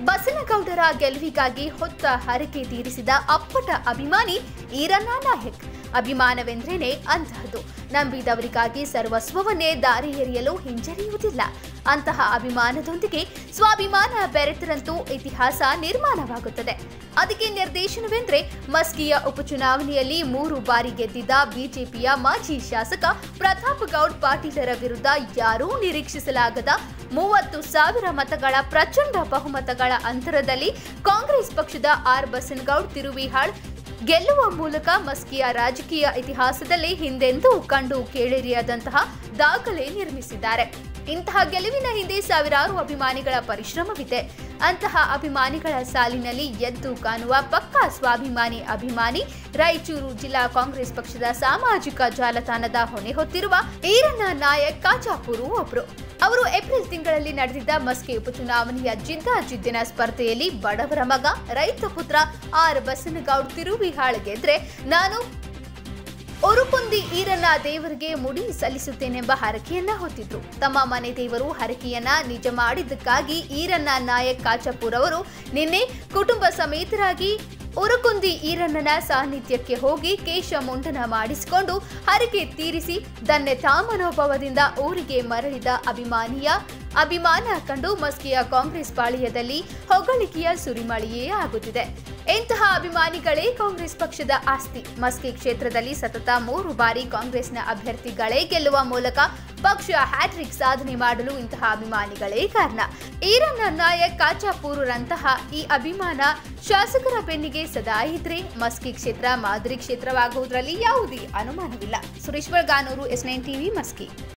ಬಸನಗೌಡರ ಗೆಲುವಿಗಾಗಿ ಹೊತ್ತ ಹರಕೆ ತೀರಿಸಿದ ಅಪ್ಪಟ ಅಭಿಮಾನಿ ಈರಣ್ಣ ನಾಯಕ್ ಅಭಿಮಾನವೆಂದ್ರೇನೆ ಅಂತಹದ್ದು ನಂಬಿದವರಿಗಾಗಿ ಸರ್ವಸ್ವವನ್ನೇ ದಾರಿ ಎರೆಯಲು ಹಿಂಜರಿಯುವುದಿಲ್ಲ ಅಂತಹ ಅಭಿಮಾನದೊಂದಿಗೆ ಸ್ವಾಭಿಮಾನ ಬೆರೆತರಂತೂ ಇತಿಹಾಸ ನಿರ್ಮಾಣವಾಗುತ್ತದೆ ಅದಕ್ಕೆ ನಿರ್ದೇಶನವೆಂದ್ರೆ ಮಸ್ಕಿಯ ಉಪಚುನಾವಣೆಯಲ್ಲಿ ಮೂರು ಬಾರಿ ಗೆದ್ದಿದ್ದ ಬಿಜೆಪಿಯ ಮಾಜಿ ಶಾಸಕ ಪ್ರತಾಪ್ ಗೌಡ್ ಪಾಟೀಲರ ವಿರುದ್ಧ ಯಾರೂ ನಿರೀಕ್ಷಿಸಲಾಗದ ಮೂವತ್ತು ಸಾವಿರ ಮತಗಳ ಪ್ರಚಂಡ ಬಹುಮತಗಳ ಅಂತರದಲ್ಲಿ ಕಾಂಗ್ರೆಸ್ ಪಕ್ಷದ ಆರ್ ಬಸನಗೌಡ್ ತಿರುವಿಹಾಳ್ ಗೆಲ್ಲುವ ಮೂಲಕ ಮಸ್ಕಿಯ ರಾಜಕೀಯ ಇತಿಹಾಸದಲ್ಲಿ ಹಿಂದೆಂದೂ ಕಂಡು ಕೇಳಿರಿಯದಂತಹ ದಾಖಲೆ ನಿರ್ಮಿಸಿದ್ದಾರೆ ಇಂತಹ ಗೆಲುವಿನ ಹಿಂದೆ ಸಾವಿರಾರು ಅಭಿಮಾನಿಗಳ ಪರಿಶ್ರಮವಿದೆ ಅಂತಹ ಅಭಿಮಾನಿಗಳ ಸಾಲಿನಲ್ಲಿ ಎದ್ದು ಕಾಣುವ ಪಕ್ಕಾ ಸ್ವಾಭಿಮಾನಿ ಅಭಿಮಾನಿ ರಾಯಚೂರು ಜಿಲ್ಲಾ ಕಾಂಗ್ರೆಸ್ ಪಕ್ಷದ ಸಾಮಾಜಿಕ ಜಾಲತಾಣದ ಹೊಣೆ ಹೊತ್ತಿರುವ ಈರಣ್ಣ ನಾಯಕ್ ಕಾಚಾಪುರು ಒಬ್ರು ಅವರು ಏಪ್ರಿಲ್ ತಿಂಗಳಲ್ಲಿ ನಡೆದಿದ್ದ ಮಸ್ಕೆ ಉಪಚುನಾವಣೆಯ ಜಿದ್ದಾಜಿದ್ದಿನ ಸ್ಪರ್ಧೆಯಲ್ಲಿ ಬಡವರ ಮಗ ರೈತ ಪುತ್ರ ಆರ್ ಬಸನಗೌಡ್ ತಿರುವಿಹಾಳ್ ಗೆದ್ರೆ ನಾನು ಒರುಕುಂದಿ ಈರನ್ನ ದೇವರಿಗೆ ಮುಡಿ ಸಲ್ಲಿಸುತ್ತೇನೆಂಬ ಹರಕೆಯನ್ನ ಹೊತ್ತಿದ್ರು ತಮ್ಮ ಮನೆ ದೇವರು ಹರಕೆಯನ್ನ ನಿಜ ಮಾಡಿದ್ದಕ್ಕಾಗಿ ಈರನ್ನ ನಾಯಕ್ ಕಾಚಾಪುರ್ ಅವರು ನಿನ್ನೆ ಕುಟುಂಬ ಸಮೇತರಾಗಿ ಉರುಕುಂದಿ ಈರಣ್ಣನ ಸಾನ್ನಿಧ್ಯಕ್ಕೆ ಹೋಗಿ ಕೇಶ ಮುಂಡನ ಮಾಡಿಸಿಕೊಂಡು ಹರಕೆ ತೀರಿಸಿ ಧನ್ಯತಾ ಮನೋಭಾವದಿಂದ ಊರಿಗೆ ಮರಳಿದ ಅಭಿಮಾನಿಯ ಅಭಿಮಾನ ಕಂಡು ಮಸ್ಕಿಯ ಕಾಂಗ್ರೆಸ್ ಪಾಳ್ಯದಲ್ಲಿ ಹೊಗಳಿಕೆಯ ಸುರಿಮಳೆಯೇ ಆಗುತ್ತಿದೆ ಇಂತಹ ಅಭಿಮಾನಿಗಳೇ ಕಾಂಗ್ರೆಸ್ ಪಕ್ಷದ ಆಸ್ತಿ ಮಸ್ಕಿ ಕ್ಷೇತ್ರದಲ್ಲಿ ಸತತ ಮೂರು ಬಾರಿ ಕಾಂಗ್ರೆಸ್ನ ಅಭ್ಯರ್ಥಿಗಳೇ ಗೆಲ್ಲುವ ಮೂಲಕ ಪಕ್ಷ ಹ್ಯಾಟ್ರಿಕ್ ಸಾಧನೆ ಮಾಡಲು ಇಂತಹ ಅಭಿಮಾನಿಗಳೇ ಕಾರಣ ಈರಣ್ಣ ನಾಯಕ್ ಕಾಚಾಪೂರರಂತಹ ಈ ಅಭಿಮಾನ ಶಾಸಕರ ಬೆನ್ನಿಗೆ ಸದಾ ಇದ್ರೆ ಮಸ್ಕಿ ಕ್ಷೇತ್ರ ಮಾದರಿ ಕ್ಷೇತ್ರವಾಗುವುದರಲ್ಲಿ ಯಾವುದೇ ಅನುಮಾನವಿಲ್ಲ Suresh Ganur S nine TV Maski